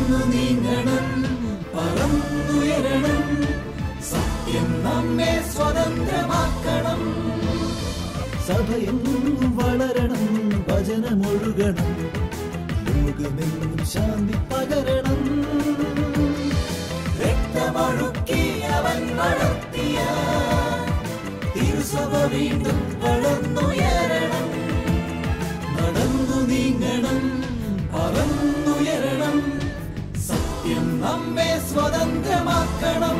നടന്നു നീങ്ങണം പറന്നുയരണം സത്യം നമ്മെ സ്വതന്ത്രമാക്കണം സഭയെന്നും വളരണം ഭജനമൊഴുകണം ലോകമെങ്ങും ശാന്തി പകരണം രക്തമൊഴുക്കി അവൻ വളർത്തിയ തിരുസഭ വീണ്ടും വളർന്നുയരണം നടന്നു നീങ്ങണം പറന്നുയരണം സത്യം നമ്മെ സ്വതന്ത്രമാക്കണം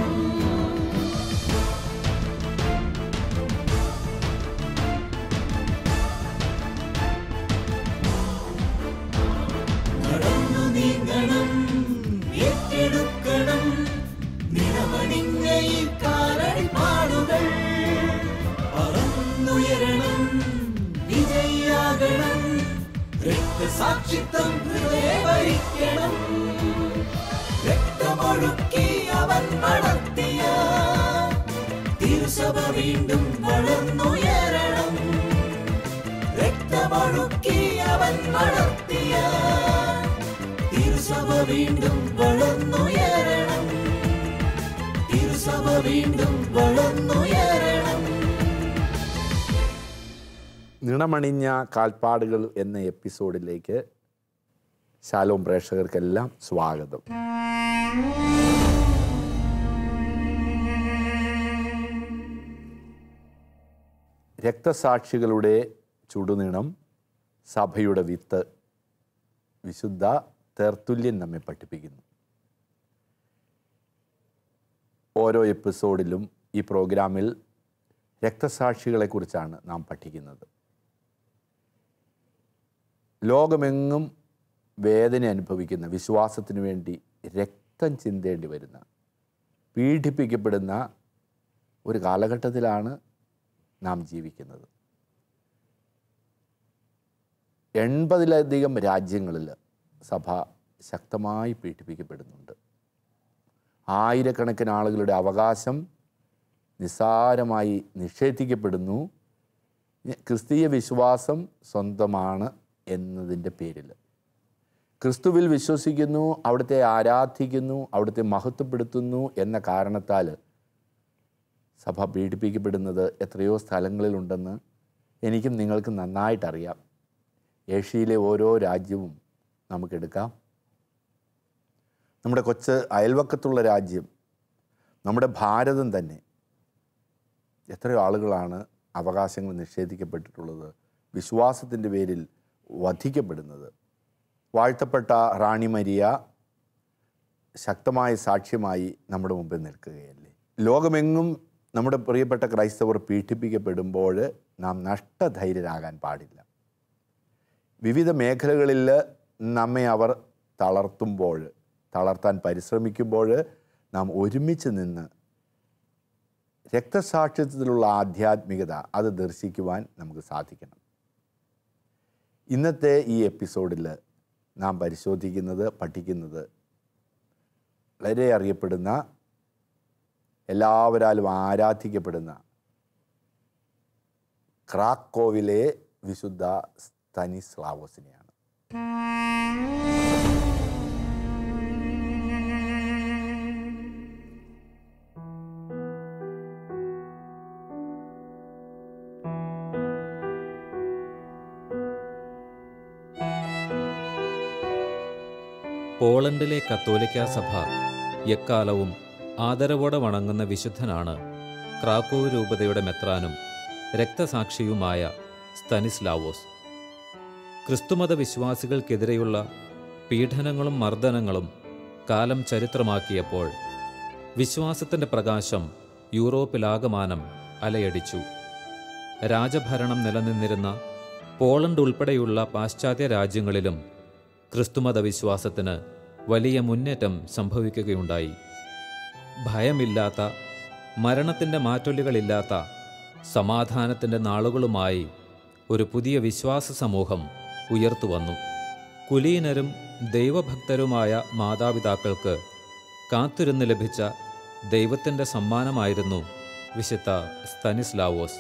നടന്നു നീങ്ങണം ഏറ്റെടുക്കണം നിറമണിഞ്ഞ ഈ കാലടിപ്പാടുകൾ പറന്നുയരണം വിജയാകണം രക്തസാക്ഷിത്വം ഹൃദയവരിക്കണം രക്തമൊഴുക്കി അവൻ വളർത്തിയ തിരുസഭ വീണ്ടും വളർന്നുയരണം രക്തമൊഴുക്കി അവൻ വളർത്തിയ തിരുസഭ വീണ്ടും വളർന്നുയരണം തിരുസഭ വീണ്ടും വളർന്നുയരണം നിണമണിഞ്ഞ കാൽപ്പാടുകൾ എന്ന എപ്പിസോഡിലേക്ക് ശാലോം പ്രേക്ഷകർക്കെല്ലാം സ്വാഗതം രക്തസാക്ഷികളുടെ ചുടുനിണം സഭയുടെ വിത്ത് വിശുദ്ധ തേർത്തുല്യൻ നമ്മെ പഠിപ്പിക്കുന്നു ഓരോ എപ്പിസോഡിലും ഈ പ്രോഗ്രാമിൽ രക്തസാക്ഷികളെക്കുറിച്ചാണ് നാം പഠിക്കുന്നത് ലോകമെങ്ങും വേദന അനുഭവിക്കുന്ന വിശ്വാസത്തിനു വേണ്ടി രക്തം ചിന്തേണ്ടി വരുന്ന പീഡിപ്പിക്കപ്പെടുന്ന ഒരു കാലഘട്ടത്തിലാണ് നാം ജീവിക്കുന്നത് എൺപതിലധികം രാജ്യങ്ങളിൽ സഭ ശക്തമായി പീഡിപ്പിക്കപ്പെടുന്നുണ്ട് ആയിരക്കണക്കിന് ആളുകളുടെ അവകാശം നിസ്സാരമായി നിഷേധിക്കപ്പെടുന്നു ക്രിസ്തീയ വിശ്വാസം സ്വന്തമാണ് എന്നതിൻ്റെ പേരിൽ ക്രിസ്തുവിൽ വിശ്വസിക്കുന്നു അവിടുത്തെ ആരാധിക്കുന്നു അവിടുത്തെ മഹത്വപ്പെടുത്തുന്നു എന്ന കാരണത്താൽ സഭ പീഡിപ്പിക്കപ്പെടുന്നത് എത്രയോ സ്ഥലങ്ങളിലുണ്ടെന്ന് എനിക്കും നിങ്ങൾക്കും നന്നായിട്ടറിയാം ഏഷ്യയിലെ ഓരോ രാജ്യവും നമുക്കെടുക്കാം നമ്മുടെ കൊച്ച് അയൽവക്കത്തുള്ള രാജ്യം നമ്മുടെ ഭാരതം തന്നെ എത്രയോ ആളുകളാണ് അവകാശങ്ങൾ നിഷേധിക്കപ്പെട്ടിട്ടുള്ളത് വിശ്വാസത്തിൻ്റെ പേരിൽ വധിക്കപ്പെടുന്നത് വാഴ്ത്തപ്പെട്ട റാണി മരിയ ശക്തമായ സാക്ഷ്യമായി നമ്മുടെ മുമ്പിൽ നിൽക്കുകയല്ലേ ലോകമെങ്ങും നമ്മുടെ പ്രിയപ്പെട്ട ക്രൈസ്തവർ പീഡിപ്പിക്കപ്പെടുമ്പോൾ നാം നഷ്ടധൈര്യരാകാൻ പാടില്ല വിവിധ മേഖലകളിൽ നമ്മെ അവർ തളർത്തുമ്പോൾ തളർത്താൻ പരിശ്രമിക്കുമ്പോൾ നാം ഒരുമിച്ച് നിന്ന് രക്തസാക്ഷിത്വത്തിലുള്ള ആധ്യാത്മികത അത് ദർശിക്കുവാൻ നമുക്ക് സാധിക്കണം ഇന്നത്തെ ഈ എപ്പിസോഡിൽ നാം പരിശോധിക്കുന്നത് പഠിക്കുന്നത് വളരെ അറിയപ്പെടുന്ന എല്ലാവരാലും ആരാധിക്കപ്പെടുന്ന ക്രാക്കോവിലെ വിശുദ്ധ സ്തനിസ്ലാവോസിനെയാണ് പോളണ്ടിലെ കത്തോലിക്ക സഭ എക്കാലവും ആദരവോടെ വണങ്ങുന്ന വിശുദ്ധനാണ് ക്രാക്കോവ് രൂപതയുടെ മെത്രാനും രക്തസാക്ഷിയുമായ സ്തനിസ്ലാവോസ് ക്രിസ്തുമത വിശ്വാസികൾക്കെതിരെയുള്ള പീഡനങ്ങളും മർദ്ദനങ്ങളും കാലം ചരിത്രമാക്കിയപ്പോൾ വിശ്വാസത്തിൻ്റെ പ്രകാശം യൂറോപ്പിലാകമാനം അലയടിച്ചു രാജഭരണം നിലനിന്നിരുന്ന പോളണ്ട് ഉൾപ്പെടെയുള്ള പാശ്ചാത്യ രാജ്യങ്ങളിലും ക്രിസ്തുമത വിശ്വാസത്തിന് വലിയ മുന്നേറ്റം സംഭവിക്കുകയുണ്ടായി ഭയമില്ലാത്ത മരണത്തിൻ്റെ മാറ്റൊലികളില്ലാത്ത സമാധാനത്തിൻ്റെ നാളുകളുമായി ഒരു പുതിയ വിശ്വാസ സമൂഹം ഉയർത്തുവന്നു കുലീനരും ദൈവഭക്തരുമായ മാതാപിതാക്കൾക്ക് കാത്തിരുന്ന് ലഭിച്ച ദൈവത്തിൻ്റെ സമ്മാനമായിരുന്നു വിശുദ്ധ സ്തനിസ്ലാവോസ്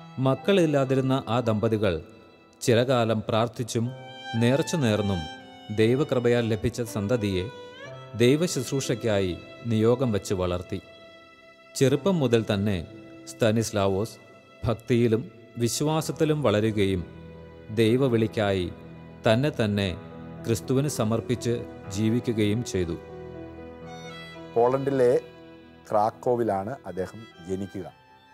മക്കളില്ലാതിരുന്ന ആ ദമ്പതികൾ ചിരകാലം പ്രാർത്ഥിച്ചും നേർച്ചു നേർന്നും ദൈവകൃപയാൽ ലഭിച്ച സന്തതിയെ ദൈവശുശ്രൂഷയ്ക്കായി നിയോഗം വച്ച് വളർത്തി ചെറുപ്പം മുതൽ തന്നെ സ്തനിസ്ലാവോസ് ഭക്തിയിലും വിശ്വാസത്തിലും വളരുകയും ദൈവവിളിക്കായി തന്നെ തന്നെ ക്രിസ്തുവിന് സമർപ്പിച്ച് ജീവിക്കുകയും ചെയ്തു പോളണ്ടിലെ ക്രാക്കോവിലാണ് അദ്ദേഹം ജനിക്കുക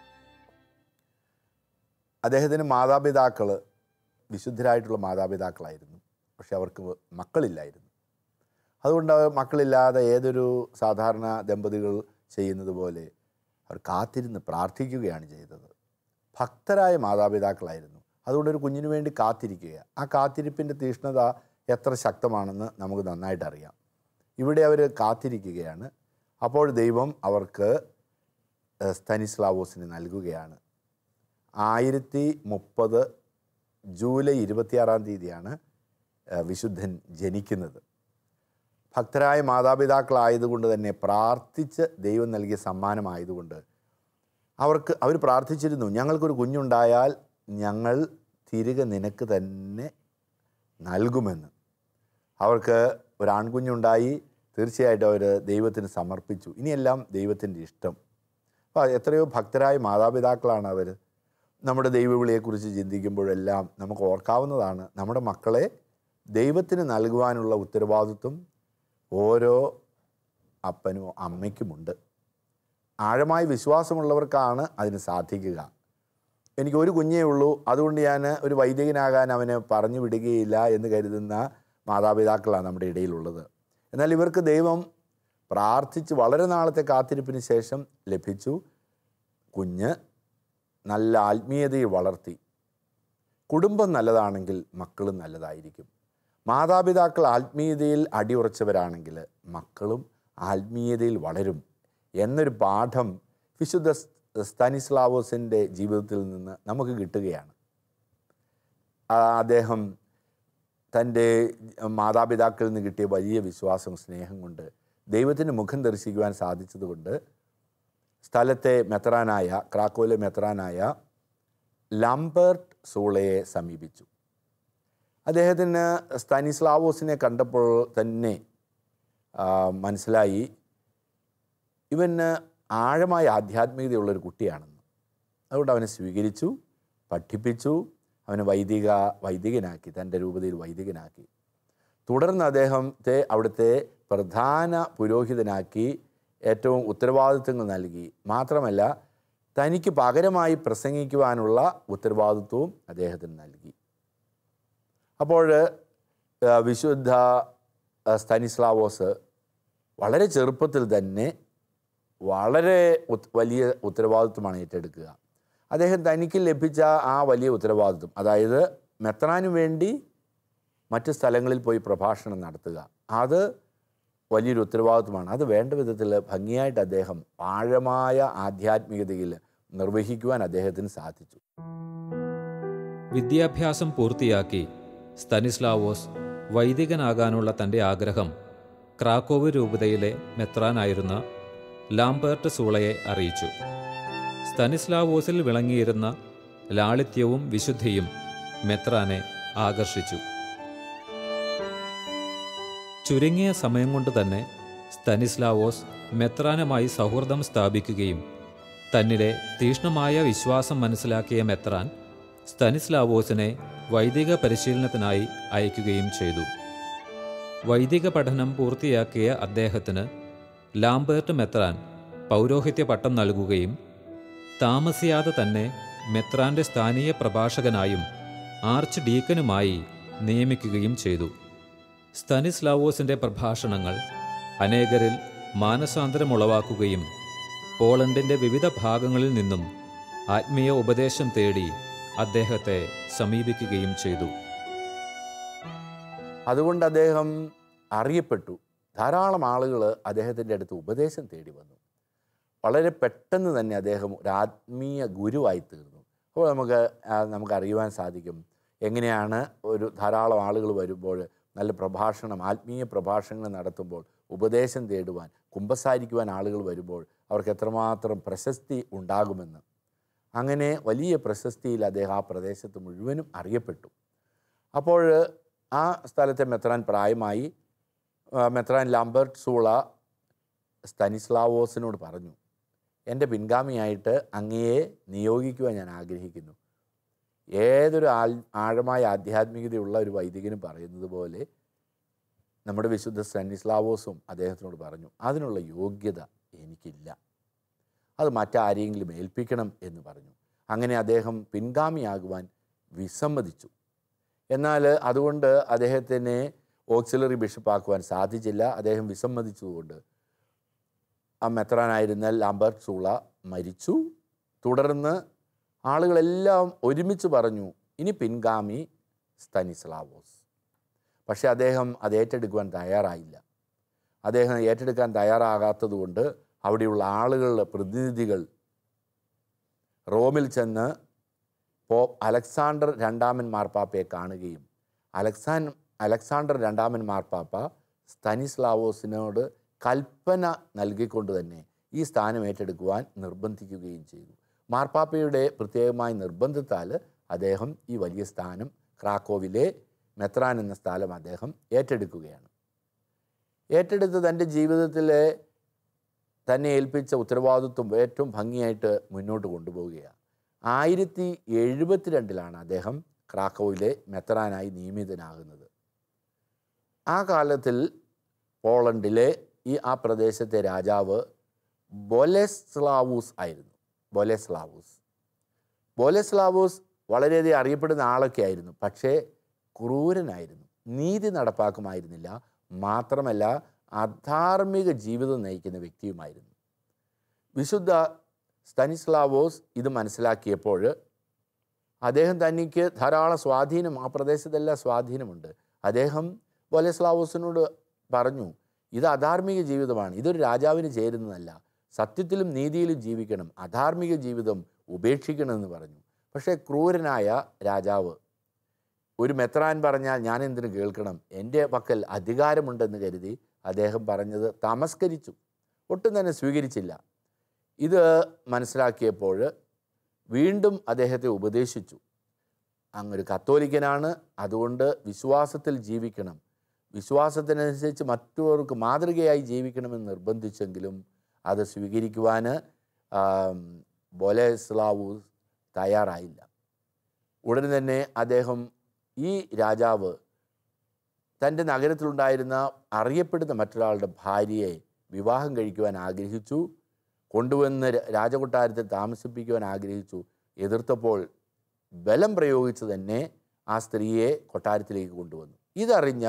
അദ്ദേഹത്തിന് മാതാപിതാക്കൾ വിശുദ്ധരായിട്ടുള്ള മാതാപിതാക്കളായിരുന്നു പക്ഷെ അവർക്ക് മക്കളില്ലായിരുന്നു അതുകൊണ്ട് അവർ മക്കളില്ലാതെ ഏതൊരു സാധാരണ ദമ്പതികൾ ചെയ്യുന്നത് പോലെ അവർ കാത്തിരുന്ന് പ്രാർത്ഥിക്കുകയാണ് ചെയ്തത് ഭക്തരായ മാതാപിതാക്കളായിരുന്നു അതുകൊണ്ട് ഒരു കുഞ്ഞിനു വേണ്ടി കാത്തിരിക്കുക ആ കാത്തിരിപ്പിൻ്റെ തീഷ്ണത എത്ര ശക്തമാണെന്ന് നമുക്ക് നന്നായിട്ട് അറിയാം ഇവിടെ അവർ കാത്തിരിക്കുകയാണ് അപ്പോൾ ദൈവം അവർക്ക് ഏഹ്, സ്തനിസ്ലാവോസിന് നൽകുകയാണ് ആയിരത്തി മുപ്പത് ജൂലൈ ഇരുപത്തിയാറാം തീയതിയാണ് ഏഹ്, വിശുദ്ധൻ ജനിക്കുന്നത് ഭക്തരായ മാതാപിതാക്കളായതുകൊണ്ട് തന്നെ പ്രാർത്ഥിച്ച് ദൈവം നൽകിയ സമ്മാനമായതുകൊണ്ട് അവർക്ക് അവർ പ്രാർത്ഥിച്ചിരുന്നു ഞങ്ങൾക്കൊരു കുഞ്ഞുണ്ടായാൽ ഞങ്ങൾ തിരികെ നിനക്ക് തന്നെ നൽകുമെന്ന് അവർക്ക് ഒരു ആൺകുഞ്ഞുണ്ടായി തീർച്ചയായിട്ടും അവർ ദൈവത്തിന് സമർപ്പിച്ചു ഇനിയെല്ലാം ദൈവത്തിൻ്റെ ഇഷ്ടം അപ്പോൾ എത്രയോ ഭക്തരായ മാതാപിതാക്കളാണ് അവർ നമ്മുടെ ദൈവവിളിയെക്കുറിച്ച് ചിന്തിക്കുമ്പോഴെല്ലാം നമുക്ക് ഓർക്കാവുന്നതാണ് നമ്മുടെ മക്കളെ ദൈവത്തിന് നൽകുവാനുള്ള ഉത്തരവാദിത്വം ഓരോ അപ്പനും അമ്മയ്ക്കുമുണ്ട് ആഴമായ വിശ്വാസമുള്ളവർക്കാണ് അതിന് സാധിക്കുക എനിക്ക് ഒരു കുഞ്ഞേ ഉള്ളൂ അതുകൊണ്ട് ഞാൻ ഒരു വൈദികനാകാൻ അവനെ പറഞ്ഞു വിടുകയില്ല എന്ന് കരുതുന്ന മാതാപിതാക്കളാണ് നമ്മുടെ ഇടയിലുള്ളത് എന്നാൽ ഇവർക്ക് ദൈവം പ്രാർത്ഥിച്ച് വളരെ നാളത്തെ കാത്തിരിപ്പിന് ശേഷം ലഭിച്ചു കുഞ്ഞ് നല്ല ആത്മീയതയിൽ വളർത്തി കുടുംബം നല്ലതാണെങ്കിൽ മക്കളും നല്ലതായിരിക്കും മാതാപിതാക്കൾ ആത്മീയതയിൽ അടിയുറച്ചവരാണെങ്കിൽ മക്കളും ആത്മീയതയിൽ വളരും എന്നൊരു പാഠം വിശുദ്ധ സ്- സ്താനിസ്ലാവോസിൻ്റെ ജീവിതത്തിൽ നിന്ന് നമുക്ക് കിട്ടുകയാണ് ആ, അദ്ദേഹം തൻ്റെ മാതാപിതാക്കളിൽ നിന്ന് കിട്ടിയ വലിയ വിശ്വാസം സ്നേഹം കൊണ്ട് ദൈവത്തിൻ്റെ മുഖം ദർശിക്കുവാൻ സാധിച്ചതുകൊണ്ട് സ്ഥലത്തെ മെത്രാനായ ക്രാക്കോയിലെ മെത്രാനായ ലംബർട്ട് സൂളയെ സമീപിച്ചു അദ്ദേഹത്തിന് സ്താനിസ്ലാവോസിനെ കണ്ടപ്പോൾ തന്നെ ആ, മനസ്സിലായി ഇവന് ആഴമായ ആധ്യാത്മികതയുള്ളൊരു കുട്ടിയാണെന്ന് അതുകൊണ്ട് അവനെ സ്വീകരിച്ചു പഠിപ്പിച്ചു അവനെ വൈദിക വൈദികനാക്കി തൻ്റെ രൂപതയിൽ വൈദികനാക്കി തുടർന്ന് അദ്ദേഹത്തെ അവിടുത്തെ പ്രധാന പുരോഹിതനാക്കി ഏറ്റവും ഉത്തരവാദിത്വങ്ങൾ നൽകി മാത്രമല്ല തനിക്ക് പകരമായി പ്രസംഗിക്കുവാനുള്ള ഉത്തരവാദിത്വവും അദ്ദേഹത്തിന് നൽകി അപ്പോൾ ആ, വിശുദ്ധ ആ, സ്തനിസ്ലാവോസ് വളരെ ചെറുപ്പത്തിൽ തന്നെ വളരെ ഉത്- വലിയ ഉത്തരവാദിത്വമാണ് ഏറ്റെടുക്കുക അദ്ദേഹം തനിക്ക് ലഭിച്ച ആ വലിയ ഉത്തരവാദിത്വം അതായത് മെത്രാനു വേണ്ടി മറ്റ് സ്ഥലങ്ങളിൽ പോയി പ്രഭാഷണം നടത്തുക അത് വലിയൊരു ഉത്തരവാദിത്വമാണ് അത് വേണ്ട വിധത്തിൽ ഭംഗിയായിട്ട് അദ്ദേഹം ആഴമായ ആധ്യാത്മികതയിൽ നിർവഹിക്കുവാൻ അദ്ദേഹത്തിന് സാധിച്ചു വിദ്യാഭ്യാസം പൂർത്തിയാക്കി സ്തനിസ്ലാവോസ് വൈദികനാകാനുള്ള തൻ്റെ ആഗ്രഹം ക്രാക്കോവ് രൂപതയിലെ മെത്രാനായിരുന്ന ലാംബേർട്ട് സൂളയെ അറിയിച്ചു സ്തനിസ്ലാവോസിൽ വിളങ്ങിയിരുന്ന ലാളിത്യവും വിശുദ്ധിയും മെത്രാനെ ആകർഷിച്ചു ചുരുങ്ങിയ സമയം കൊണ്ട് തന്നെ സ്തനിസ്ലാവോസ് മെത്രാനുമായി സൗഹൃദം സ്ഥാപിക്കുകയും തന്നിലെ തീക്ഷ്ണമായ വിശ്വാസം മനസ്സിലാക്കിയ മെത്രാൻ സ്തനിസ്ലാവോസിനെ വൈദിക പരിശീലനത്തിനായി അയക്കുകയും ചെയ്തു വൈദിക പഠനം പൂർത്തിയാക്കിയ അദ്ദേഹത്തിന് ലാംബേർട്ട് മെത്രാൻ പൗരോഹിത്യ പട്ടം നൽകുകയും താമസിയാതെ തന്നെ മെത്രാന്റെ സ്ഥാനീയ പ്രഭാഷകനായും ആർച്ച് ഡീക്കനുമായി നിയമിക്കുകയും ചെയ്തു സ്തനിസ്ലാവോസിന്റെ പ്രഭാഷണങ്ങൾ അനേകരിൽ മാനസാന്തരമുളവാക്കുകയും പോളണ്ടിന്റെ വിവിധ ഭാഗങ്ങളിൽ നിന്നും ആത്മീയ ഉപദേശം തേടി അദ്ദേഹത്തെ സമീപിക്കുകയും ചെയ്തു അതുകൊണ്ട് അദ്ദേഹം അറിയപ്പെട്ടു ധാരാളം ആളുകൾ അദ്ദേഹത്തിൻ്റെ അടുത്ത് ഉപദേശം തേടി വന്നു വളരെ പെട്ടെന്ന് തന്നെ അദ്ദേഹം ഒരു ആത്മീയ ഗുരുവായി തീർന്നു അപ്പോൾ നമുക്ക് ആ, നമുക്ക് അറിയുവാൻ സാധിക്കും എങ്ങനെയാണ് ഒരു ധാരാളം ആളുകൾ വരുമ്പോൾ നല്ല പ്രഭാഷണം ആത്മീയ പ്രഭാഷണങ്ങൾ നടത്തുമ്പോൾ ഉപദേശം തേടുവാൻ കുമ്പസാരിക്കുവാൻ ആളുകൾ വരുമ്പോൾ അവർക്ക് എത്രമാത്രം പ്രശസ്തി ഉണ്ടാകുമെന്ന് അങ്ങനെ വലിയ പ്രശസ്തിയിൽ അദ്ദേഹം ആ പ്രദേശത്ത് മുഴുവനും അറിയപ്പെട്ടു അപ്പോൾ ആ സ്ഥലത്തെ മെത്രാൻ പ്രായമായി ആ, മെത്രാൻ ലാംബർട്ട് സൂള സ്തനിസ്ലാവോസിനോട് പറഞ്ഞു എൻ്റെ പിൻഗാമിയായിട്ട് അങ്ങയെ നിയോഗിക്കുവാൻ ഞാൻ ആഗ്രഹിക്കുന്നു ഏതൊരു ആൾ ആഴമായ ആധ്യാത്മികതയുള്ള ഒരു വൈദികനും പറയുന്നത് പോലെ നമ്മുടെ വിശുദ്ധ സ്തനിസ്ലാവോസും അദ്ദേഹത്തിനോട് പറഞ്ഞു അതിനുള്ള യോഗ്യത എനിക്കില്ല അത് മറ്റാരെങ്കിലും ഏൽപ്പിക്കണം എന്ന് പറഞ്ഞു അങ്ങനെ അദ്ദേഹം പിൻഗാമിയാകുവാൻ വിസമ്മതിച്ചു എന്നാൽ അതുകൊണ്ട് അദ്ദേഹത്തിനെ ഓക്സിലറി ബിഷപ്പാക്കുവാൻ സാധിച്ചില്ല അദ്ദേഹം വിസമ്മതിച്ചതുകൊണ്ട് ആ മെത്രാനായിരുന്ന ലാംബർട്ട് സൂള മരിച്ചു തുടർന്ന് ആളുകളെല്ലാം ഒരുമിച്ച് പറഞ്ഞു ഇനി പിൻഗാമി സ്തനിസ്ലാവോസ് പക്ഷേ അദ്ദേഹം അത് ഏറ്റെടുക്കുവാൻ തയ്യാറായില്ല അദ്ദേഹം ഏറ്റെടുക്കാൻ തയ്യാറാകാത്തതുകൊണ്ട് അവിടെയുള്ള ആളുകളുടെ പ്രതിനിധികൾ റോമിൽ ചെന്ന് പോപ്പ് അലക്സാണ്ടർ രണ്ടാമൻ മാർപ്പാപ്പയെ കാണുകയും അലക്സാൻ അലക്സാണ്ടർ രണ്ടാമൻ മാർപ്പാപ്പ സ്തനിസ്ലാവോസിനോട് കൽപ്പന നൽകിക്കൊണ്ട് തന്നെ ഈ സ്ഥാനം ഏറ്റെടുക്കുവാൻ നിർബന്ധിക്കുകയും ചെയ്തു മാർപ്പാപ്പയുടെ പ്രത്യേകമായ നിർബന്ധത്താൽ അദ്ദേഹം ഈ വലിയ സ്ഥാനം ക്രാക്കോവിലെ മെത്രാൻ എന്ന സ്ഥലം അദ്ദേഹം ഏറ്റെടുക്കുകയാണ് ഏറ്റെടുത്ത് തൻ്റെ ജീവിതത്തിലെ തന്നെ ഏൽപ്പിച്ച ഉത്തരവാദിത്വം ഏറ്റവും ഭംഗിയായിട്ട് മുന്നോട്ട് കൊണ്ടുപോവുകയാണ് ആയിരത്തി എഴുപത്തിരണ്ടിലാണ് അദ്ദേഹം ക്രാക്കോവിലെ മെത്രാനായി നിയമിതനാകുന്നത് ആ കാലത്തിൽ പോളണ്ടിലെ ഈ ആ പ്രദേശത്തെ രാജാവ് ബൊലെസ്ലാവൂസ് ആയിരുന്നു ബൊലെസ്ലാവൂസ് ബോലെസ്ലാവോസ് വളരെയധികം അറിയപ്പെടുന്ന ആളൊക്കെ ആയിരുന്നു പക്ഷേ ക്രൂരനായിരുന്നു നീതി നടപ്പാക്കുമായിരുന്നില്ല മാത്രമല്ല അധാർമിക ജീവിതം നയിക്കുന്ന വ്യക്തിയുമായിരുന്നു വിശുദ്ധ സ്തനിസ്ലാവോസ് ഇത് മനസ്സിലാക്കിയപ്പോൾ അദ്ദേഹം തനിക്ക് ധാരാളം സ്വാധീനം ആ പ്രദേശത്തെല്ലാം സ്വാധീനമുണ്ട് അദ്ദേഹം ബോലെസ്ലാവോസിനോട് പറഞ്ഞു ഇത് അധാർമിക ജീവിതമാണ് ഇതൊരു രാജാവിന് ചേരുന്നതല്ല സത്യത്തിലും നീതിയിലും ജീവിക്കണം അധാർമിക ജീവിതം ഉപേക്ഷിക്കണമെന്ന് പറഞ്ഞു പക്ഷേ ക്രൂരനായ രാജാവ് ഒരു മെത്രാൻ പറഞ്ഞാൽ ഞാൻ എന്തിനു കേൾക്കണം എൻ്റെ പക്കൽ അധികാരമുണ്ടെന്ന് കരുതി അദ്ദേഹം പറഞ്ഞത് തമസ്കരിച്ചു ഒട്ടും തന്നെ സ്വീകരിച്ചില്ല ഇത് മനസ്സിലാക്കിയപ്പോൾ വീണ്ടും അദ്ദേഹത്തെ ഉപദേശിച്ചു അങ്ങൊരു കത്തോലിക്കനാണ് അതുകൊണ്ട് വിശ്വാസത്തിൽ ജീവിക്കണം വിശ്വാസത്തിനനുസരിച്ച് മറ്റുള്ളവർക്ക് മാതൃകയായി ജീവിക്കണമെന്ന് നിർബന്ധിച്ചെങ്കിലും അത് സ്വീകരിക്കുവാൻ ബൊലെസ്ലാവൂസ് തയ്യാറായില്ല ഉടൻ തന്നെ അദ്ദേഹം ഈ രാജാവ് തൻ്റെ നഗരത്തിലുണ്ടായിരുന്ന അറിയപ്പെടുന്ന മറ്റൊരാളുടെ ഭാര്യയെ വിവാഹം കഴിക്കുവാൻ ആഗ്രഹിച്ചു കൊണ്ടുവന്ന് ര- രാജകൊട്ടാരത്തിൽ താമസിപ്പിക്കുവാൻ ആഗ്രഹിച്ചു എതിർത്തപ്പോൾ ബലം പ്രയോഗിച്ച് തന്നെ ആ സ്ത്രീയെ കൊട്ടാരത്തിലേക്ക് കൊണ്ടുവന്നു ഇതറിഞ്ഞ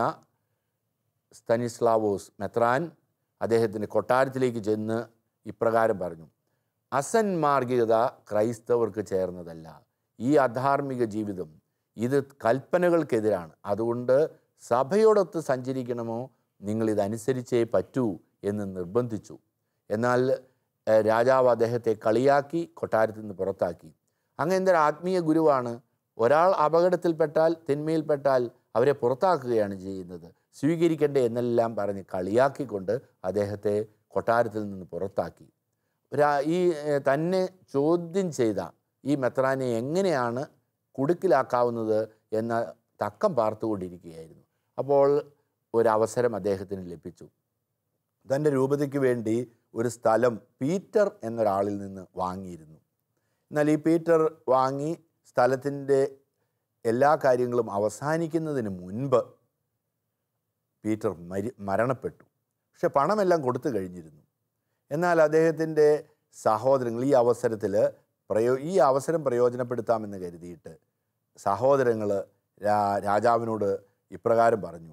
സ്തനിസ്ലാവോസ് മെത്രാൻ അദ്ദേഹത്തിൻ്റെ കൊട്ടാരത്തിലേക്ക് ചെന്ന് ഇപ്രകാരം പറഞ്ഞു അസന്മാർഗികത ക്രൈസ്തവർക്ക് ചേർന്നതല്ല ഈ അധാർമിക ജീവിതം ഇത് കൽപ്പനകൾക്കെതിരാണ് അതുകൊണ്ട് സഭയോടൊത്ത് സഞ്ചരിക്കണമോ നിങ്ങൾ ഇതനുസരിച്ചേ പറ്റൂ എന്ന് നിർബന്ധിച്ചു എന്നാൽ ഏഹ്, രാജാവ് അദ്ദേഹത്തെ കളിയാക്കി കൊട്ടാരത്തിൽ നിന്ന് പുറത്താക്കി അങ്ങനത്തെ ഒരു ആത്മീയ ഗുരുവാണ് ഒരാൾ അപകടത്തിൽപ്പെട്ടാൽ തിന്മയിൽപ്പെട്ടാൽ അവരെ പുറത്താക്കുകയാണ് ചെയ്യുന്നത് സ്വീകരിക്കണ്ടേ എന്നെല്ലാം പറഞ്ഞ് കളിയാക്കിക്കൊണ്ട് അദ്ദേഹത്തെ കൊട്ടാരത്തിൽ നിന്ന് പുറത്താക്കി രാ- ഈ ഏഹ്, തന്നെ ചോദ്യം ചെയ്ത ഈ മെത്രാനെ എങ്ങനെയാണ് കുടുക്കിലാക്കാവുന്നത് എന്ന തക്കം പാർത്തുകൊണ്ടിരിക്കുകയായിരുന്നു അപ്പോൾ ഒരവസരം അദ്ദേഹത്തിന് ലഭിച്ചു തൻ്റെ രൂപതയ്ക്ക് വേണ്ടി ഒരു സ്ഥലം പീറ്റർ എന്നൊരാളിൽ നിന്ന് വാങ്ങിയിരുന്നു എന്നാൽ ഈ പീറ്റർ വാങ്ങി സ്ഥലത്തിൻ്റെ എല്ലാ കാര്യങ്ങളും അവസാനിക്കുന്നതിന് മുൻപ് പീറ്റർ മരി മരണപ്പെട്ടു പക്ഷെ പണമെല്ലാം കൊടുത്തു കഴിഞ്ഞിരുന്നു എന്നാൽ അദ്ദേഹത്തിൻ്റെ സഹോദരങ്ങൾ ഈ അവസരത്തിൽ പ്രയോ ഈ അവസരം പ്രയോജനപ്പെടുത്താമെന്ന് കരുതിയിട്ട് സഹോദരങ്ങൾ രാ രാജാവിനോട് ഇപ്രകാരം പറഞ്ഞു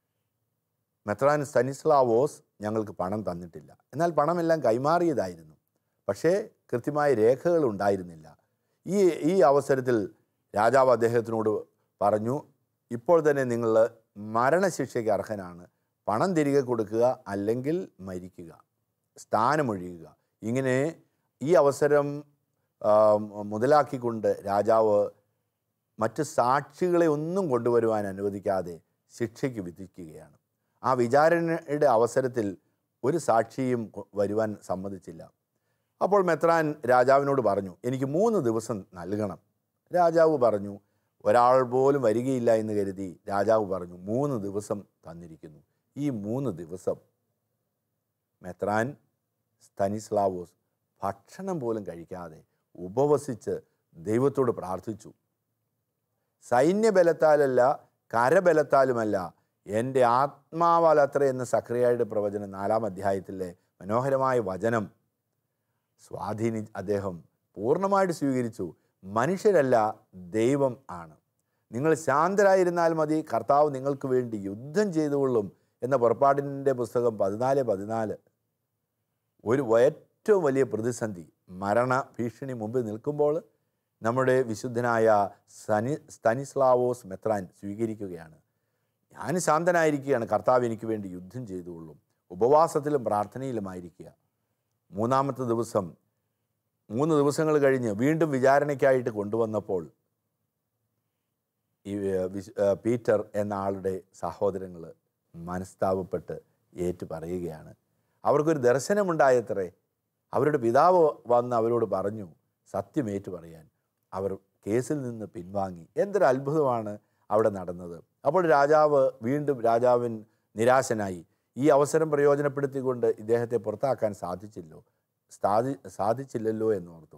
മെത്രാൻ സ്തനിസ്ലാവോസ് ഞങ്ങൾക്ക് പണം തന്നിട്ടില്ല എന്നാൽ പണമെല്ലാം കൈമാറിയതായിരുന്നു പക്ഷേ കൃത്യമായ രേഖകൾ ഉണ്ടായിരുന്നില്ല ഈ ഈ അവസരത്തിൽ രാജാവ് അദ്ദേഹത്തിനോട് പറഞ്ഞു ഇപ്പോൾ തന്നെ നിങ്ങൾ മരണശിക്ഷയ്ക്ക് അർഹനാണ് പണം തിരികെ കൊടുക്കുക അല്ലെങ്കിൽ മരിക്കുക സ്ഥാനമൊഴിയുക ഇങ്ങനെ ഈ അവസരം ആ, മുതലാക്കിക്കൊണ്ട് രാജാവ് മറ്റ് സാക്ഷികളെ ഒന്നും കൊണ്ടുവരുവാൻ അനുവദിക്കാതെ ശിക്ഷയ്ക്ക് വിധിക്കുകയാണ് ആ വിചാരണയുടെ അവസരത്തിൽ ഒരു സാക്ഷിയും കൊ- വരുവാൻ സമ്മതിച്ചില്ല അപ്പോൾ മെത്രാൻ രാജാവിനോട് പറഞ്ഞു എനിക്ക് മൂന്ന് ദിവസം നൽകണം രാജാവ് പറഞ്ഞു ഒരാൾ പോലും വരികയില്ല എന്ന് കരുതി രാജാവ് പറഞ്ഞു മൂന്ന് ദിവസം തന്നിരിക്കുന്നു ഈ മൂന്ന് ദിവസം മെത്രാൻ സ്തനിസ്ലാവോസ് ഭക്ഷണം പോലും കഴിക്കാതെ ഉപവസിച്ച് ദൈവത്തോട് പ്രാർത്ഥിച്ചു സൈന്യബലത്താലല്ല കരബലത്താലുമല്ല എൻ്റെ ആത്മാവാലത്ര എന്ന സക്രിയയുടെ പ്രവചനം നാലാം അധ്യായത്തിലെ മനോഹരമായ വചനം സ്വാധീനി അദ്ദേഹം പൂർണ്ണമായിട്ട് സ്വീകരിച്ചു മനുഷ്യരല്ല ദൈവം ആണ് നിങ്ങൾ ശാന്തരായിരുന്നാൽ മതി കർത്താവ് നിങ്ങൾക്ക് വേണ്ടി യുദ്ധം ചെയ്തുകൊള്ളും എന്ന പുറപ്പാടിൻ്റെ പുസ്തകം പതിനാല് പതിനാല് ഒരു ഏറ്റവും വലിയ പ്രതിസന്ധി മരണ ഭീഷണി മുമ്പിൽ നിൽക്കുമ്പോൾ നമ്മുടെ വിശുദ്ധനായ സനി സ്തനിസ്ലാവോസ് മെത്രാൻ സ്വീകരിക്കുകയാണ് ഞാൻ ശാന്തനായിരിക്കുകയാണ് കർത്താവ് എനിക്ക് വേണ്ടി യുദ്ധം ചെയ്തുകൊള്ളും ഉപവാസത്തിലും പ്രാർത്ഥനയിലുമായിരിക്കുക മൂന്നാമത്തെ ദിവസം മൂന്ന് ദിവസങ്ങൾ കഴിഞ്ഞ് വീണ്ടും വിചാരണയ്ക്കായിട്ട് കൊണ്ടുവന്നപ്പോൾ ഈ ഏർ, വിശ്- ഏർ, പീറ്റർ എന്ന ആളുടെ സഹോദരങ്ങൾ മനസ്താപപ്പെട്ട് ഏറ്റു പറയുകയാണ് അവർക്കൊരു ദർശനമുണ്ടായത്രേ അവരുടെ പിതാവ് വന്ന് അവരോട് പറഞ്ഞു സത്യം ഏറ്റു പറയാൻ അവർ കേസിൽ നിന്ന് പിൻവാങ്ങി എന്തൊരു അത്ഭുതമാണ് അവിടെ നടന്നത് അപ്പോൾ രാജാവ് വീണ്ടും രാജാവിൻ നിരാശനായി ഈ അവസരം പ്രയോജനപ്പെടുത്തിക്കൊണ്ട് ഇദ്ദേഹത്തെ പുറത്താക്കാൻ സാധിച്ചില്ലോ സാധി സാധിച്ചില്ലല്ലോ എന്നോർത്തു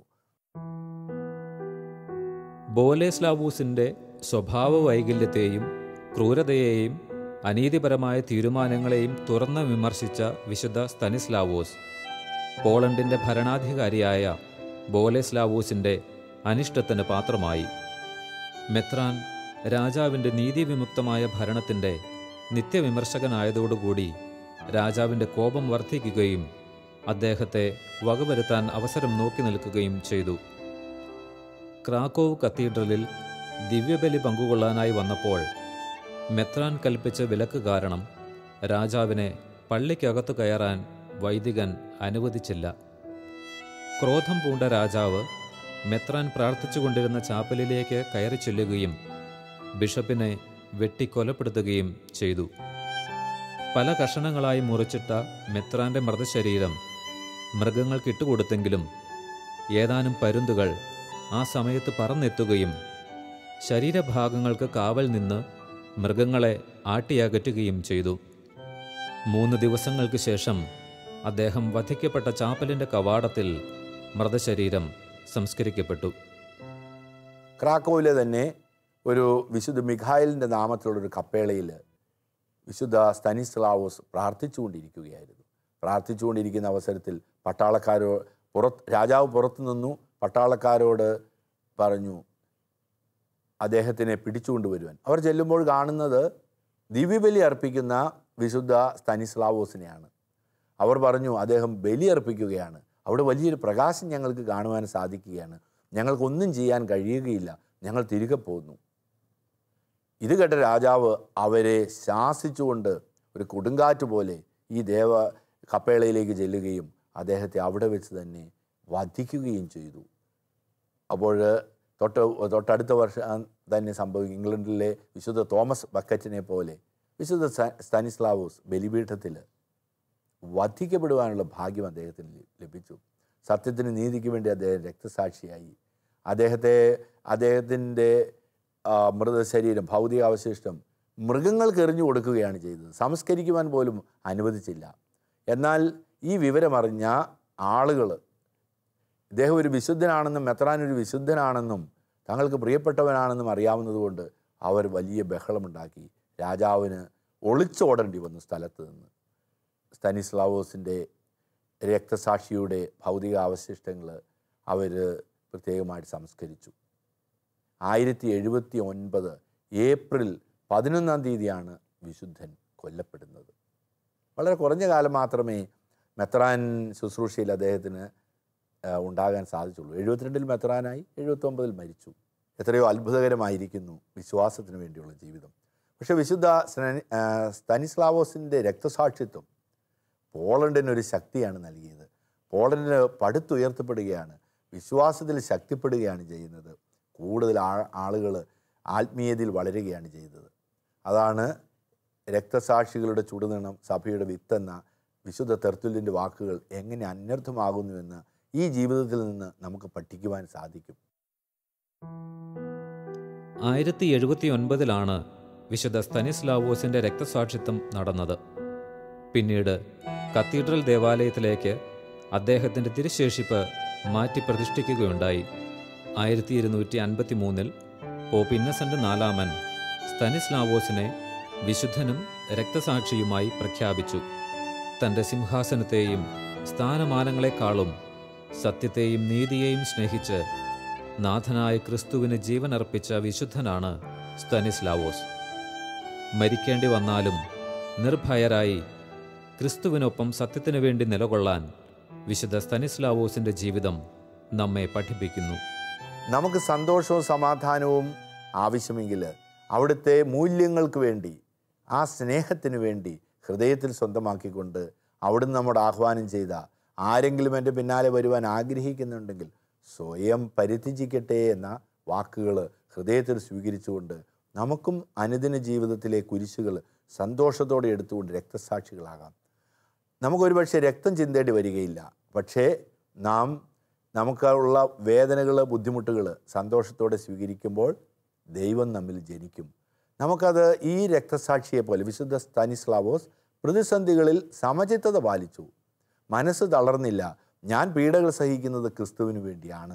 ബോലേസ്ലാവൂസിൻ്റെ സ്വഭാവ വൈകല്യത്തെയും ക്രൂരതയെയും അനീതിപരമായ തീരുമാനങ്ങളെയും തുറന്ന് വിമർശിച്ച വിശുദ്ധ സ്തനിസ്ലാവോസ് പോളണ്ടിൻ്റെ ഭരണാധികാരിയായ ബോലേസ്ലാവൂസിൻ്റെ അനിഷ്ടത്തിന് പാത്രമായി മെത്രാൻ രാജാവിൻ്റെ നീതിവിമുക്തമായ ഭരണത്തിൻ്റെ നിത്യവിമർശകനായതോടുകൂടി രാജാവിൻ്റെ കോപം വർദ്ധിക്കുകയും അദ്ദേഹത്തെ വകവരുത്താൻ അവസരം നോക്കി നിൽക്കുകയും ചെയ്തു ക്രാക്കോവ് കത്തീഡ്രലിൽ ദിവ്യബലി പങ്കുകൊള്ളാനായി വന്നപ്പോൾ മെത്രാൻ കൽപ്പിച്ച വിലക്ക് കാരണം രാജാവിനെ പള്ളിക്കകത്തു കയറാൻ വൈദികൻ അനുവദിച്ചില്ല ക്രോധം പൂണ്ട രാജാവ് മെത്രാൻ പ്രാർത്ഥിച്ചുകൊണ്ടിരുന്ന ചാപ്പലിലേക്ക് കയറി ചെല്ലുകയും ബിഷപ്പിനെ വെട്ടിക്കൊലപ്പെടുത്തുകയും ചെയ്തു പല കഷണങ്ങളായി മുറിച്ചിട്ട മെത്രാന്റെ മൃതശരീരം മൃഗങ്ങൾക്ക് ഇട്ടുകൊടുത്തെങ്കിലും ഏതാനും പരുന്തുകൾ ആ സമയത്ത് പറന്നെത്തുകയും ശരീരഭാഗങ്ങൾക്ക് കാവൽ നിന്ന് മൃഗങ്ങളെ ആട്ടിയകറ്റുകയും ചെയ്തു മൂന്ന് ദിവസങ്ങൾക്ക് ശേഷം അദ്ദേഹം വധിക്കപ്പെട്ട ചാപ്പലിൻ്റെ കവാടത്തിൽ മൃതശരീരം സംസ്കരിക്കപ്പെട്ടു ക്രാക്കോവിലെ തന്നെ ഒരു വിശുദ്ധ മിഖായലിൻ്റെ നാമത്തിലുള്ളൊരു കപ്പേളയിൽ വിശുദ്ധ സ്തനിസ്ലാവോസ് പ്രാർത്ഥിച്ചുകൊണ്ടിരിക്കുകയായിരുന്നു പ്രാർത്ഥിച്ചുകൊണ്ടിരിക്കുന്ന അവസരത്തിൽ പട്ടാളക്കാരോ പുറത്ത് രാജാവ് പുറത്തു നിന്നു പട്ടാളക്കാരോട് പറഞ്ഞു അദ്ദേഹത്തിനെ പിടിച്ചുകൊണ്ടുവരുവാൻ അവർ ചെല്ലുമ്പോൾ കാണുന്നത് ദിവ്യബലി അർപ്പിക്കുന്ന വിശുദ്ധ സ്തനിസ്ലാവോസിനെയാണ് അവർ പറഞ്ഞു അദ്ദേഹം ബലി അർപ്പിക്കുകയാണ് അവിടെ വലിയൊരു പ്രകാശം ഞങ്ങൾക്ക് കാണുവാൻ സാധിക്കുകയാണ് ഞങ്ങൾക്കൊന്നും ചെയ്യാൻ കഴിയുകയില്ല ഞങ്ങൾ തിരികെ പോന്നു ഇത് കേട്ട രാജാവ് അവരെ ശാസിച്ചുകൊണ്ട് ഒരു കൊടുങ്കാറ്റ് പോലെ ഈ ദേവ കപ്പേളയിലേക്ക് ചെല്ലുകയും അദ്ദേഹത്തെ അവിടെ വെച്ച് തന്നെ വധിക്കുകയും ചെയ്തു അപ്പോൾ തൊട്ട് തൊട്ടടുത്ത വർഷം തന്നെ സംഭവിക്കും ഇംഗ്ലണ്ടിലെ വിശുദ്ധ തോമസ് ബക്കറ്റിനെ പോലെ വിശുദ്ധ സ- സ്തനിസ്ലാവോസ് ബലിപീഠത്തിൽ വധിക്കപ്പെടുവാനുള്ള ഭാഗ്യം അദ്ദേഹത്തിന് ലി- ലഭിച്ചു സത്യത്തിന് നീതിക്ക് വേണ്ടി അദ്ദേഹം രക്തസാക്ഷിയായി അദ്ദേഹത്തെ അദ്ദേഹത്തിൻ്റെ ആ, മൃതശരീരം ഭൗതികാവശിഷ്ടം മൃഗങ്ങൾക്ക് എറിഞ്ഞു കൊടുക്കുകയാണ് ചെയ്തത് സംസ്കരിക്കുവാൻ പോലും അനുവദിച്ചില്ല എന്നാൽ ഈ വിവരമറിഞ്ഞ ആളുകൾ ഇദ്ദേഹം ഒരു വിശുദ്ധനാണെന്നും മെത്രാൻ ഒരു വിശുദ്ധനാണെന്നും തങ്ങൾക്ക് പ്രിയപ്പെട്ടവനാണെന്നും അറിയാവുന്നതുകൊണ്ട് അവർ വലിയ ബഹളമുണ്ടാക്കി രാജാവിന് ഒളിച്ചോടേണ്ടി വന്നു സ്ഥലത്ത് നിന്ന് സ്തനിസ്ലാവോസിൻ്റെ രക്തസാക്ഷിയുടെ ഭൗതിക അവശിഷ്ടങ്ങൾ അവർ പ്രത്യേകമായിട്ട് സംസ്കരിച്ചു ആയിരത്തി എഴുപത്തി ഒൻപത് ഏപ്രിൽ പതിനൊന്നാം തീയതിയാണ് വിശുദ്ധൻ കൊല്ലപ്പെടുന്നത് വളരെ കുറഞ്ഞ കാലം മാത്രമേ മെത്രാൻ ശുശ്രൂഷയിൽ അദ്ദേഹത്തിന് ആ, ഉണ്ടാകാൻ സാധിച്ചുള്ളൂ എഴുപത്തിരണ്ടിൽ മെത്രാനായി എഴുപത്തൊമ്പതിൽ മരിച്ചു എത്രയോ അത്ഭുതകരമായിരിക്കുന്നു വിശ്വാസത്തിന് വേണ്ടിയുള്ള ജീവിതം പക്ഷേ വിശുദ്ധ സ്ന- ആ, സ്തനിസ്ലാവോസിൻ്റെ രക്തസാക്ഷിത്വം പോളണ്ടിനൊരു ശക്തിയാണ് നൽകിയത് പോളണ്ടിന് പടുത്തുയർത്തപ്പെടുകയാണ് വിശ്വാസത്തിൽ ശക്തിപ്പെടുകയാണ് ചെയ്യുന്നത് കൂടുതൽ ആ ആളുകൾ ആത്മീയതയിൽ വളരുകയാണ് ചെയ്തത് അതാണ് രക്തസാക്ഷികളുടെ ചുടുനിണം സഭയുടെ വിത്തെന്ന വിശുദ്ധ തെർത്തുല്യൻ്റെ വാക്കുകൾ എങ്ങനെ അന്വർത്ഥമാകുന്നുവെന്ന് ഈ ജീവിതത്തിൽ നിന്ന് നമുക്ക് പഠിക്കുവാൻ സാധിക്കും ആയിരത്തി എഴുപത്തി ഒൻപതിലാണ് വിശുദ്ധ സ്തനിസ്ലാവോസിന്റെ രക്തസാക്ഷിത്വം നടന്നത് പിന്നീട് കത്തീഡ്രൽ ദേവാലയത്തിലേക്ക് അദ്ദേഹത്തിന്റെ തിരുശേഷിപ്പ് മാറ്റി പ്രതിഷ്ഠിക്കുകയുണ്ടായി ആയിരത്തി ഇരുന്നൂറ്റി അൻപത്തി മൂന്നിൽ പോപ്പ് ഇന്നസെന്റ് നാലാമൻ സ്തനിസ്ലാവോസിനെ വിശുദ്ധനും രക്തസാക്ഷിയുമായി പ്രഖ്യാപിച്ചു തന്റെ സിംഹാസനത്തെയും സ്ഥാനമാനങ്ങളെക്കാളും സത്യത്തെയും നീതിയെയും സ്നേഹിച്ച് നാഥനായ ക്രിസ്തുവിന് ജീവനർപ്പിച്ച വിശുദ്ധനാണ് സ്തനിസ്ലാവോസ് മരിക്കേണ്ടി വന്നാലും നിർഭയരായി ക്രിസ്തുവിനൊപ്പം സത്യത്തിനു വേണ്ടി നിലകൊള്ളാൻ വിശുദ്ധ സ്തനിസ്ലാവോസിന്റെ ജീവിതം നമ്മെ പഠിപ്പിക്കുന്നു നമുക്ക് സന്തോഷവും സമാധാനവും ആവശ്യമെങ്കിൽ അവിടുത്തെ മൂല്യങ്ങൾക്ക് വേണ്ടി ആ സ്നേഹത്തിന് വേണ്ടി ഹൃദയത്തിൽ സ്വന്തമാക്കിക്കൊണ്ട് അവിടുന്ന് നമ്മോട് ആഹ്വാനം ചെയ്ത ആരെങ്കിലും എൻ്റെ പിന്നാലെ വരുവാൻ ആഗ്രഹിക്കുന്നുണ്ടെങ്കിൽ സ്വയം പരിത്യജിക്കട്ടെ എന്ന വാക്കുകൾ ഹൃദയത്തിൽ സ്വീകരിച്ചുകൊണ്ട് നമുക്കും അനുദിന ജീവിതത്തിലെ കുരിശുകൾ സന്തോഷത്തോടെ എടുത്തുകൊണ്ട് രക്തസാക്ഷികളാകാം നമുക്കൊരു പക്ഷേ രക്തം ചിന്തേണ്ടി വരികയില്ല പക്ഷേ നാം നമുക്കുള്ള വേദനകൾ ബുദ്ധിമുട്ടുകൾ സന്തോഷത്തോടെ സ്വീകരിക്കുമ്പോൾ ദൈവം നമ്മിൽ ജനിക്കും നമുക്കത് ഈ രക്തസാക്ഷിയെ പോലെ വിശുദ്ധ സ്താനിസ്ലാവോസ് പ്രതിസന്ധികളിൽ സമചിത്തത പാലിച്ചു മനസ്സ് തളർന്നില്ല ഞാൻ പീഡകൾ സഹിക്കുന്നത് ക്രിസ്തുവിന് വേണ്ടിയാണ്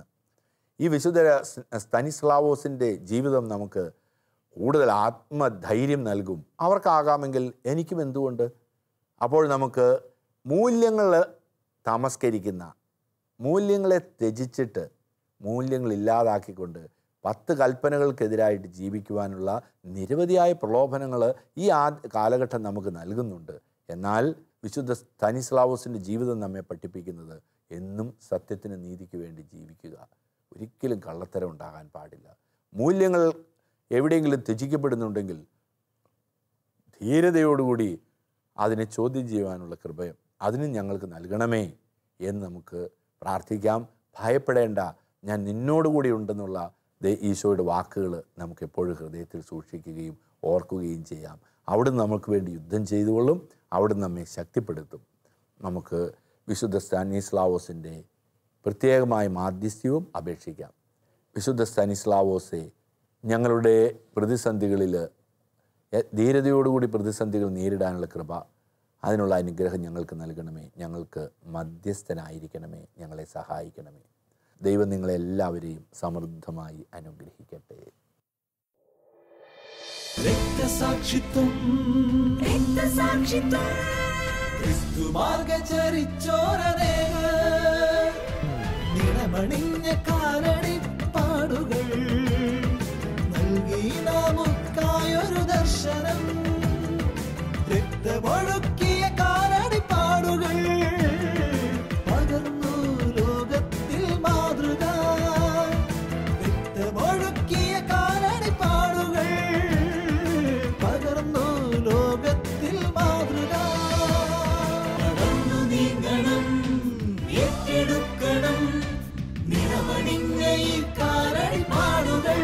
ഈ വിശുദ്ധ സ്തനിസ്ലാവോസിൻ്റെ ജീവിതം നമുക്ക് കൂടുതൽ ആത്മധൈര്യം നൽകും അവർക്കാകാമെങ്കിൽ എനിക്കും എന്തുകൊണ്ട് അപ്പോൾ നമുക്ക് മൂല്യങ്ങൾ തമസ്കരിക്കുന്ന മൂല്യങ്ങളെ ത്യജിച്ചിട്ട് മൂല്യങ്ങൾ ഇല്ലാതാക്കിക്കൊണ്ട് പത്ത് കൽപ്പനകൾക്കെതിരായിട്ട് ജീവിക്കുവാനുള്ള നിരവധിയായ പ്രലോഭനങ്ങൾ ഈ ആ കാലഘട്ടം നമുക്ക് നൽകുന്നുണ്ട് എന്നാൽ വിശുദ്ധ സ്തനിസ്ലാവോസിൻ്റെ ജീവിതം നമ്മെ പഠിപ്പിക്കുന്നത് എന്നും സത്യത്തിന് നീതിക്ക് വേണ്ടി ജീവിക്കുക ഒരിക്കലും കള്ളത്തരം ഉണ്ടാകാൻ പാടില്ല മൂല്യങ്ങൾ എവിടെയെങ്കിലും ത്യജിക്കപ്പെടുന്നുണ്ടെങ്കിൽ ധീരതയോടുകൂടി അതിനെ ചോദ്യം ചെയ്യുവാനുള്ള കൃപയും അതിന് ഞങ്ങൾക്ക് നൽകണമേ എന്ന് നമുക്ക് പ്രാർത്ഥിക്കാം ഭയപ്പെടേണ്ട ഞാൻ നിന്നോടുകൂടി ഉണ്ടെന്നുള്ള ദേ- ഈശോയുടെ വാക്കുകൾ നമുക്ക് എപ്പോഴും ഹൃദയത്തിൽ സൂക്ഷിക്കുകയും ഓർക്കുകയും ചെയ്യാം അവിടുന്ന് നമുക്ക് വേണ്ടി യുദ്ധം ചെയ്തുകൊള്ളും അവിടുന്ന് നമ്മെ ശക്തിപ്പെടുത്തും നമുക്ക് വിശുദ്ധ സ്റ്റാനിസ്ലാവോസിൻ്റെ പ്രത്യേകമായ മാധ്യസ്ഥ്യവും അപേക്ഷിക്കാം വിശുദ്ധ സ്റ്റാനിസ്ലാവോസെ ഞങ്ങളുടെ പ്രതിസന്ധികളിൽ എ- ധീരതയോടുകൂടി പ്രതിസന്ധികൾ നേരിടാനുള്ള കൃപ അതിനുള്ള അനുഗ്രഹം ഞങ്ങൾക്ക് നൽകണമേ ഞങ്ങൾക്ക് മധ്യസ്ഥനായിരിക്കണമേ ഞങ്ങളെ സഹായിക്കണമേ ദൈവം നിങ്ങളെല്ലാവരെയും സമൃദ്ധമായി അനുഗ്രഹിക്കട്ടെ രക്തസാക്ഷിത്വം രക്തസാക്ഷിത്വം ക്രിസ്തുമാർഗ ചരിച്ചോരനേക നിണമണിഞ്ഞ കാലടി പാടുകൾ നൽകി നമുക്കായൊരു ദർശനം രക്തമൊഴുക്കിയ കാലടി പാടുകൾ പകർന്നു ലോകത്തിൽ മാതൃക രക്തമൊഴുക്കിയ കാലടി പാടുകൾ പകർന്നു ലോകത്തിൽ മാതൃക നടന്നു നീങ്ങണം ഏറ്റെടുക്കണം നിറമണിഞ്ഞ ഈ കാലടി പാടുകൾ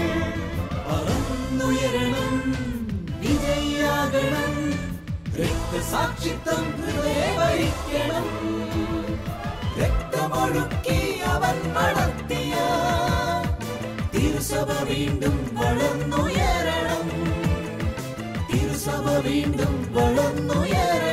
പറന്നുയരണം വിജയാകണം രക്തസാക്ഷിത്വം ഹൃദയ വരിക്കണം രക്തമൊഴുക്കി അവൻ നടത്തിയ തിരുസഭ വീണ്ടും വളർന്നുയരണം തിരുസഭ വീണ്ടും വളർന്നുയരണം